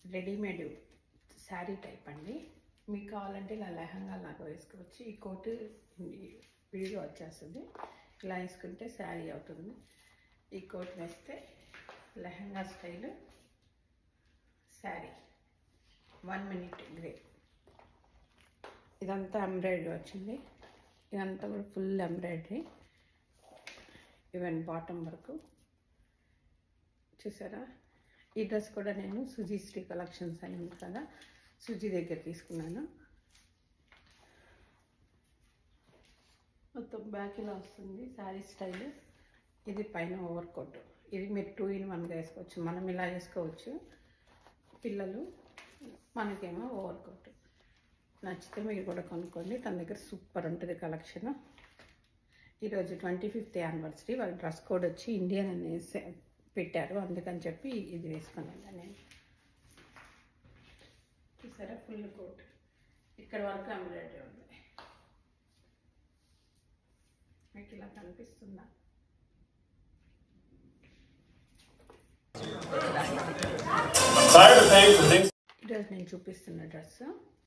readymade sari type అండి మీకు కావాలంటే ఇలా లెహంగా లాగా వేసుకోవచ్చు ఈ కోటు విడిగా వచ్చేస్తుంది ఇలా వేసుకుంటే శారీ అవుతుంది ఈ కోట్ వేస్తే lehenga style sari one minute grey ఇదంతా ఎంబ్రాయిడరీ వచ్చింది ఇదంతా కూడా ఫుల్ ఎంబ్రాయిడరీ ఈవెన్ బాటమ్ వరకు చూసారా ఈ డ్రెస్ కూడా నేను సుజీ శ్రీ కలెక్షన్స్ అని ఉంది కదా సుజీ దగ్గర తీసుకున్నాను మొత్తం బ్యాక్ ఇలా వస్తుంది శారీ స్టైల్ ఇది పైన ఓవర్ కోట్ ఇది మీరు టూ ఇన్ వన్గా వేసుకోవచ్చు మనం ఇలా వేసుకోవచ్చు పిల్లలు మనకేమో ఓవర్ కోట్ నచ్చితే మీరు కూడా కొనుక్కోండి తన దగ్గర సూపర్ ఉంటుంది కలెక్షన్ ఈరోజు ట్వంటీ ఫిఫ్త్ యానివర్సరీ వాళ్ళ డ్రెస్ కోడ్ వచ్చి ఇండియన్ అనేసి పెట్టారు అందుకని చెప్పి ఇది వేసుకున్నాను నేను చూసారా ఫుల్ కోట్ ఇక్కడ వరకు ఎంబ్రాయిడరీ ఉంది మీకు ఇలా కనిపిస్తుందా tired of paying for things ఈరోజు నేను చూపిస్తున్న డ్రెస్